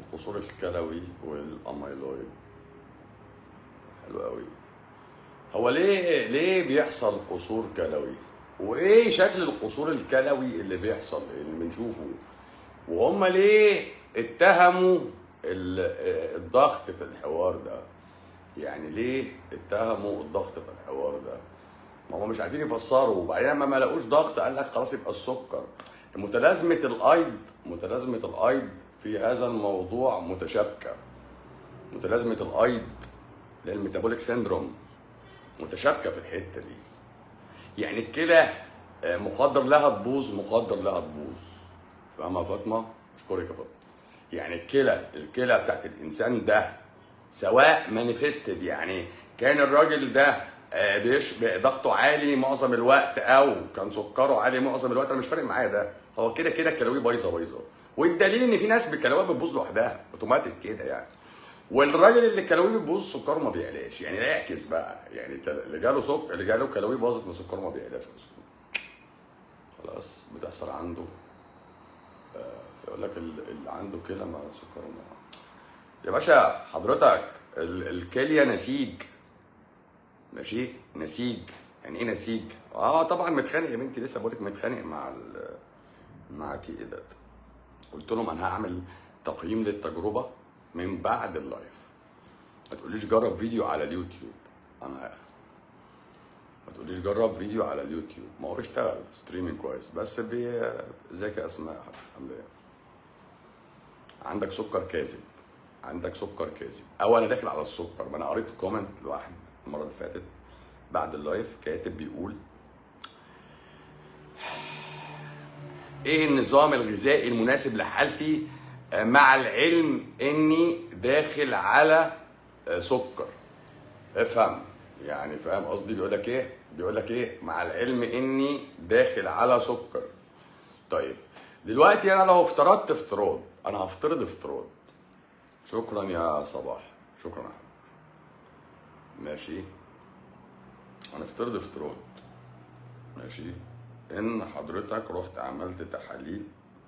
القصور الكلوي والاميلويد حلو قوي هو ليه ليه بيحصل قصور كلوي وايه شكل القصور الكلوي اللي بيحصل اللي بنشوفه وهم ليه اتهموا ال- الضغط في الحوار ده يعني ليه اتهموا الضغط في الحوار ده ما هم مش عارفين يفسروا وبعدين لما ما لقوش ضغط قال لك خلاص يبقى السكر متلازمه الايض متلازمه الايض في هذا الموضوع متشابكه متلازمه الايض اللي هي الميتابوليك سيندروم متشابكه في الحته دي يعني الكلى آه، مقدر لها تبوظ مقدر لها تبوظ فاهمه يا فاطمه؟ اشكرك يا فاطمه يعني الكلى الكلى بتاعت الانسان ده سواء مانيفستد يعني كان الراجل ده آه، بيش ضغطه عالي معظم الوقت او كان سكره عالي معظم الوقت انا مش فارق معايا ده هو كده كده الكلاوي بايظه بايظه والدليل ان في ناس بالكلاوي بتبوظ لوحدها اوتوماتيك كده يعني والراجل اللي كلاوي بتبوظ سكره ما بيعلاش يعني لا يعكس بقى يعني انت اللي جاله سكر اللي جاله كلاوي باظت من سكره ما بيعلاش اصلا خلاص بتحصل عنده فيقول لك ال- اللي عنده كلى ما سكره ما يا باشا حضرتك ال- الكليه نسيج ماشي نسيج يعني ايه نسيج اه طبعا متخانق يا بنتي لسه بقولك متخانق مع ال مع تي ايه ده قلت لهم انا هعمل تقييم للتجربه من بعد اللايف ما تقوليش جرب فيديو على اليوتيوب انا ما تقوليش جرب فيديو على اليوتيوب ما هو بيشتغل ستريمينج كويس بس بي ازيك يا اسماء عامله ايه عندك سكر كاذب عندك سكر كاذب او انا داخل على السكر ما انا قريت كومنت لواحد المره اللي فاتت بعد اللايف كاتب بيقول ايه النظام الغذائي المناسب لحالتي آه، مع العلم اني داخل على آه، سكر افهم يعني فاهم قصدي بيقول لك ايه بيقول لك ايه مع العلم اني داخل على سكر طيب دلوقتي انا لو افترضت افتراض انا هفترض افتراض شكرا يا صباح شكرا يا حبيبي ماشي هنفترض افتراض ماشي ان حضرتك رحت عملت تحاليل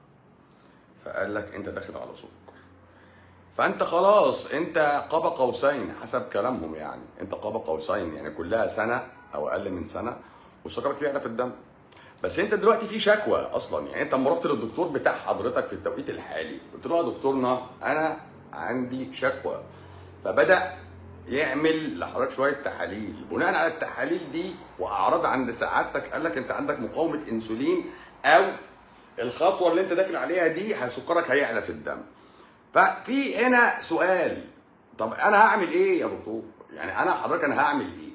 فقال لك انت داخل على سكر فانت خلاص انت قاب قوسين حسب كلامهم يعني انت قاب قوسين يعني كلها سنه او اقل من سنه وسكرك يعلى في الدم بس انت دلوقتي في شكوى اصلا يعني انت لما رحت للدكتور بتاع حضرتك في التوقيت الحالي قلت له يا دكتورنا انا عندي شكوى فبدا يعمل لحضرتك شويه تحاليل بناء على التحاليل دي واعراض عند سعادتك قال لك انت عندك مقاومه انسولين او الخطوه اللي انت داخل عليها دي سكرك هيعلى في الدم ففي هنا سؤال طب انا هعمل ايه يا دكتور يعني انا حضرتك انا هعمل ايه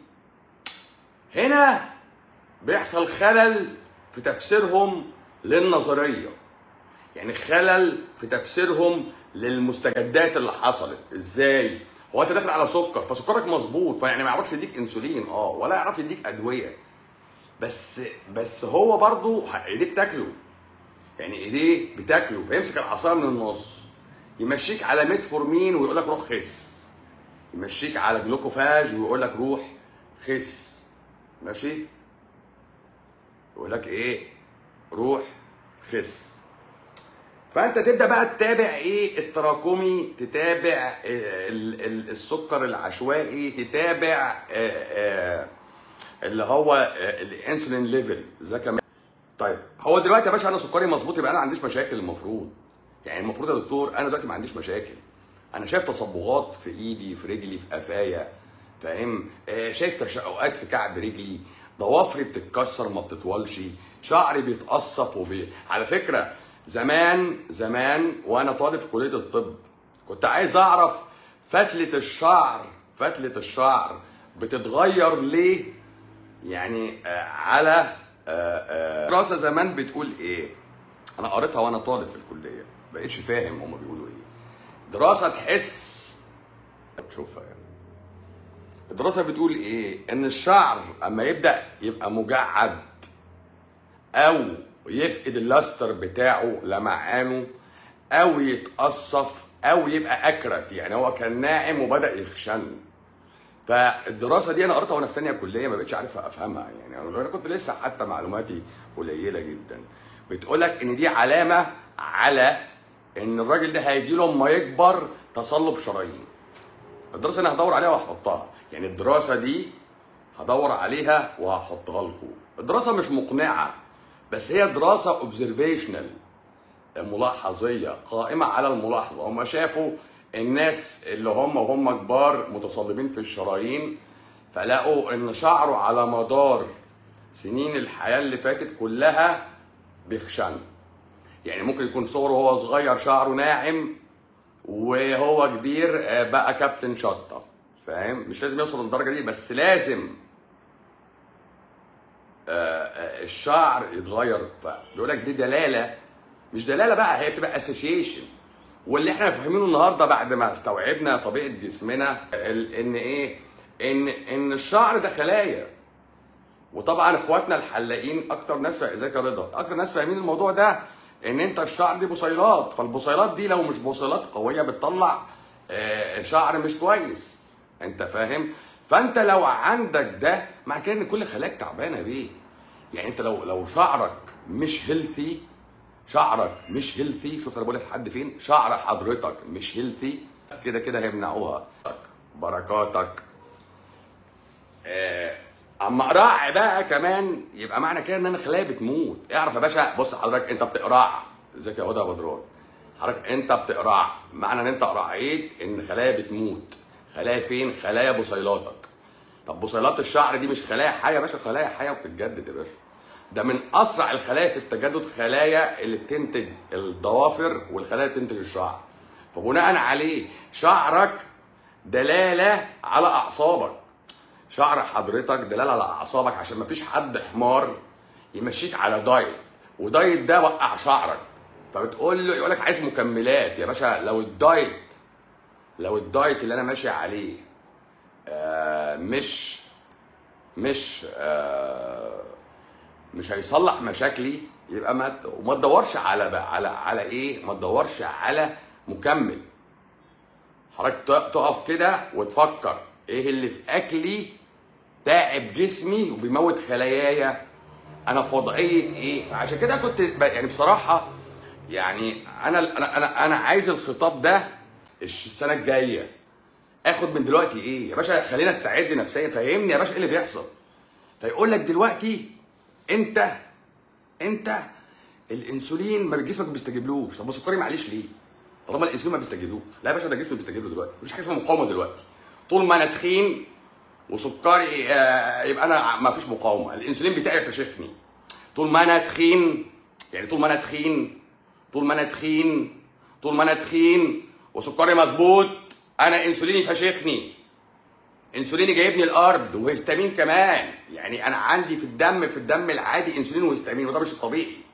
هنا بيحصل خلل في تفسيرهم للنظريه يعني خلل في تفسيرهم للمستجدات اللي حصلت ازاي هو انت داخل على سكر فسكرك مظبوط فيعني ما يعرفش يديك انسولين اه ولا يعرف يديك ادويه بس بس هو برضه ايديه بتاكله يعني ايديه بتاكله فيمسك العصايه من النص يمشيك على ميتفورمين ويقول لك روح خس يمشيك على جلوكوفاج ويقول لك روح خس ماشي يقول لك ايه روح خس فانت تبدا بقى تتابع ايه التراكمي تتابع ال- ال- السكر العشوائي تتابع آه، آه، اللي هو آه، الانسولين ليفل ده كمان طيب هو دلوقتي يا باشا انا سكري مظبوط يبقى انا ما عنديش مشاكل المفروض يعني المفروض يا دكتور انا دلوقتي ما عنديش مشاكل انا شايف تصبغات في ايدي في رجلي في قفايا فاهم آه شايف تشققات في كعب رجلي ضوافري بتتكسر ما بتطولش شعري بيتقصف وبي... على فكره زمان زمان وانا طالب في كليه الطب كنت عايز اعرف فتله الشعر فتله الشعر بتتغير ليه يعني آه على آه، آه، دراسه زمان بتقول ايه انا قريتها وانا طالب في الكليه بقيتش فاهم هما بيقولوا ايه دراسه تحس تشوفها يعني الدراسه بتقول ايه ان الشعر اما يبدا يبقى مجعد او يفقد اللاستر بتاعه لمعانه او يتقصف او يبقى اكرت يعني هو كان ناعم وبدا يخشن فالدراسه دي انا قريتها وانا في ثانيه كليه ما بقتش عارف افهمها يعني انا كنت لسه حتى معلوماتي قليله جدا بتقول لك ان دي علامه على ان الراجل ده هيجي له اما يكبر تصلب شرايين الدراسه انا هدور عليها وهحطها يعني الدراسه دي هدور عليها وهحطها لكم الدراسه مش مقنعه بس هي دراسه اوبزرفيشنال ملاحظيه قائمه على الملاحظه هم شافوا الناس اللي هم وهم كبار متصلبين في الشرايين فلقوا ان شعره على مدار سنين الحياه اللي فاتت كلها بيخشن يعني ممكن يكون صغره وهو صغير شعره ناعم وهو كبير آه، بقى كابتن شطه فاهم مش لازم يوصل للدرجه دي بس لازم آه، آه، الشعر يتغير فبيقول لك دي دلاله مش دلاله بقى هي بتبقى اسوشيشن واللي احنا فاهمينه النهارده بعد ما استوعبنا طبيعه جسمنا ال- ان ايه ان ان الشعر ده خلايا وطبعا اخواتنا الحلاقين اكتر ناس فا- ازيك يا رضا اكتر ناس فاهمين الموضوع ده ان انت الشعر دي بصيلات فالبصيلات دي لو مش بصيلات قويه بتطلع آه، شعر مش كويس انت فاهم فانت لو عندك ده مع كده ان كل خلاياك تعبانه بيه يعني انت لو لو شعرك مش هيلثي شعرك مش هيلثي شوف انا بقول لك لحد فين شعر حضرتك مش هيلثي كده كده هيمنعوها بركاتك آه، اما اقرع بقى كمان يبقى معنى كده ان انا خلايا بتموت اعرف يا باشا بص حضرتك انت بتقرع ازيك يا هدى يا بدران حضرتك انت بتقرع معنى ان انت قرعيت ان خلايا بتموت خلايا فين خلايا بصيلاتك طب بصيلات الشعر دي مش خلايا حيه يا باشا خلايا حيه وبتتجدد يا باشا ده من اسرع الخلايا في التجدد خلايا اللي بتنتج الضوافر والخلايا اللي بتنتج الشعر فبناء عليه شعرك دلاله على اعصابك شعر حضرتك دلاله على اعصابك عشان مفيش حد حمار يمشيك على دايت ودايت ده وقع شعرك فبتقول له يقول لك عايز مكملات يا باشا لو الدايت لو الدايت اللي انا ماشي عليه آه مش مش آه مش هيصلح مشاكلي يبقى ما ت- وما تدورش على بقى على على ايه ما تدورش على مكمل حضرتك ت- تقف كده وتفكر ايه اللي في اكلي تعب جسمي وبيموت خلاياي انا في وضعيه ايه فعشان كده كنت ب- يعني بصراحه يعني انا انا انا, أنا عايز الخطاب ده الش- السنه الجايه اخد من دلوقتي ايه يا باشا خلينا استعد نفسيا فهمني يا باشا ايه اللي بيحصل فيقول لك دلوقتي انت انت الانسولين ما جسمك ما بيستجيبلوش طب والسكري معلش ليه طالما الانسولين ما بيستجيبلوش لا يا باشا ده جسمي بيستجيب له دلوقتي مفيش حاجه اسمها مقاومه دلوقتي طول ما انا تخين وسكري آه، يبقى انا ما فيش مقاومه الانسولين بتاعي فشخني طول ما انا تخين يعني طول ما انا تخين طول ما انا تخين طول ما انا تخين وسكري مظبوط انا انسوليني فشخني انسوليني جايبني الارض وهستامين كمان يعني انا عندي في الدم في الدم العادي انسولين وهستامين وده مش الطبيعي